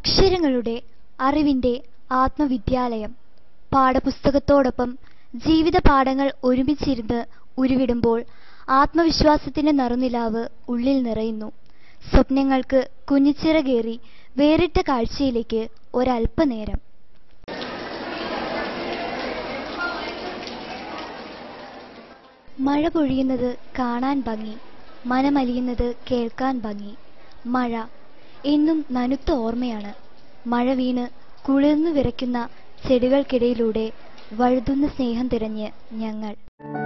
അക്ഷരങ്ങളുടെ അറിവിന്റെ ആത്മവിദ്യാലയം പാഠപുസ്തകത്തോടൊപ്പം ജീവിത പാഠങ്ങൾ ഒരുമിച്ചിരുന്ന് ഉരുവിടുമ്പോൾ ആത്മവിശ്വാസത്തിന്റെ നറുനിലാവ് ഉള്ളിൽ നിറയുന്നു സ്വപ്നങ്ങൾക്ക് കുഞ്ഞിച്ചിറകേറി വേറിട്ട കാഴ്ചയിലേക്ക് ഒരല്പനേരം മഴ പൊഴിയുന്നത് കാണാൻ ഭംഗി മനമലിയുന്നത് കേൾക്കാൻ ഭംഗി മഴ എന്നും നനുത്ത ഓർമ്മയാണ് മഴ വീണ് കുളിർന്നു വിറയ്ക്കുന്ന ചെടികൾക്കിടയിലൂടെ വഴുതുന്ന സ്നേഹം തിരഞ്ഞ് ഞങ്ങൾ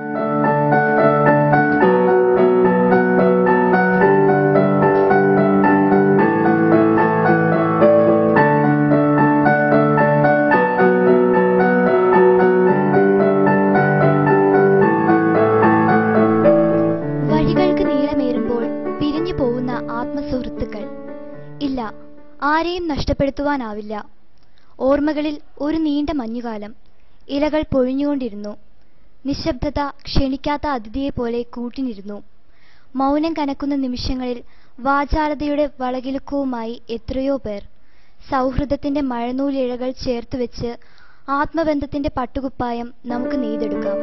വഴികൾക്ക് നീളമേറുമ്പോൾ പിരിഞ്ഞു പോകുന്ന ആത്മസുഹൃത്തുക്കൾ ഇല്ല ആരെയും നഷ്ടപ്പെടുത്തുവാനാവില്ല ഓർമ്മകളിൽ ഒരു നീണ്ട മഞ്ഞുകാലം ഇലകൾ പൊഴിഞ്ഞുകൊണ്ടിരുന്നു നിശബ്ദത ക്ഷണിക്കാത്ത അതിഥിയെപ്പോലെ കൂട്ടിനിരുന്നു മൗനം കനക്കുന്ന നിമിഷങ്ങളിൽ വാചാലതയുടെ വളകിലുക്കവുമായി എത്രയോ പേർ സൗഹൃദത്തിന്റെ മഴനൂലിഴകൾ ചേർത്തുവെച്ച് ആത്മബന്ധത്തിന്റെ പട്ടുകുപ്പായം നമുക്ക് നെയ്തെടുക്കാം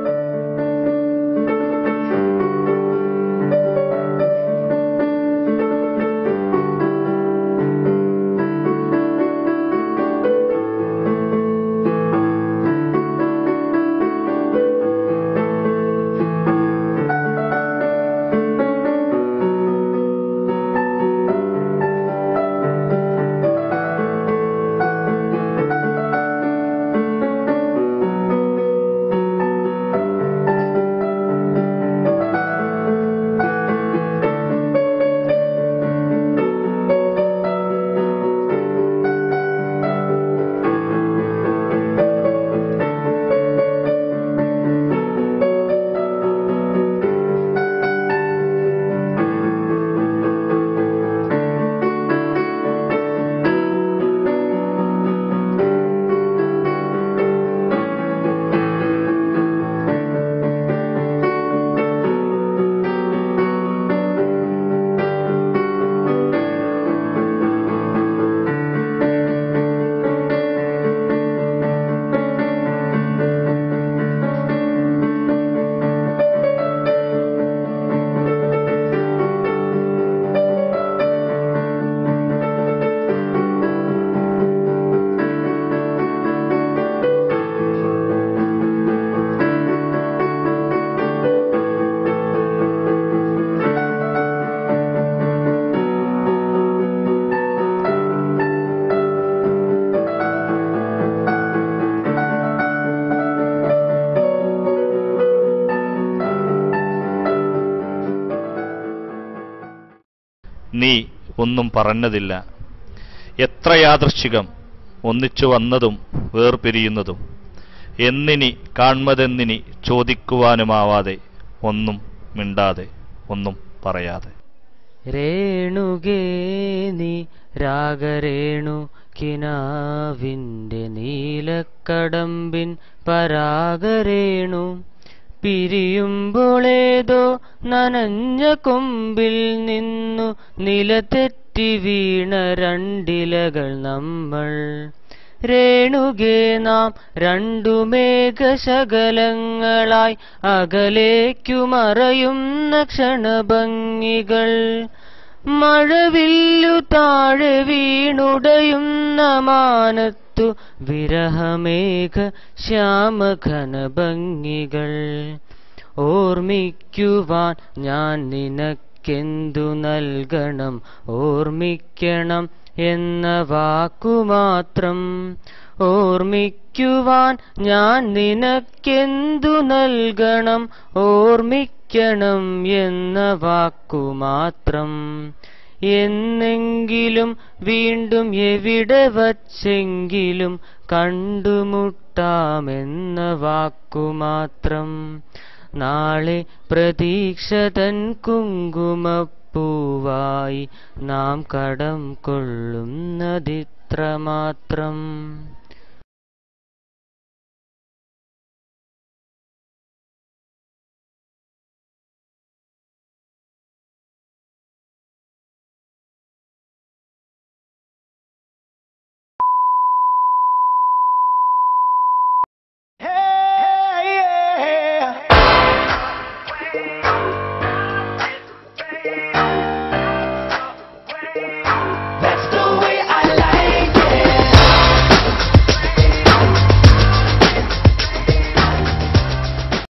നീ ഒന്നും പറഞ്ഞതില്ല എത്ര യാദൃശ്ചികം ഒന്നിച്ചു വന്നതും വേർപിരിയുന്നതും എന്നിനി കാൺമതെന്നിനി ചോദിക്കുവാനുമാവാതെ ഒന്നും മിണ്ടാതെ ഒന്നും പറയാതെ രേണുകേ നീ രാഗരേണു കിനാവിൻ്റെ നീലക്കടമ്പിൻ പരാഗരേണു പിരിയുമ്പോളേതോ നനഞ്ഞ കൊമ്പിൽ നിന്നു നിലതെറ്റി വീണ രണ്ടിലകൾ നമ്മൾ രേണുകേ നാം രണ്ടു മേഘശകലങ്ങളായി അകലേക്കു മറയുന്ന ക്ഷണഭംഗികൾ മഴവില്ലു താഴെ വീണുടയുന്ന മാനത്തു വിരഹമേഘ ശ്യാമഘനഭംഗികൾ ഓർമ്മിക്കുവാൻ ഞാൻ നിനക്കെന്തു നൽകണം ഓർമ്മിക്കണം എന്ന വാക്കുമാത്രം ഓർമ്മിക്കുവാൻ ഞാൻ നിനക്കെന്തു നൽകണം ഓർമ്മിക്കണം എന്ന വാക്കുമാത്രം എന്നെങ്കിലും വീണ്ടും എവിടെ വച്ചെങ്കിലും കണ്ടുമുട്ടാമെന്ന വാക്കുമാത്രം നാളെ പ്രതീക്ഷതൻ കുങ്കുമപ്പൂവായി നാം കടം കൊള്ളുന്നതിത്രമാത്രം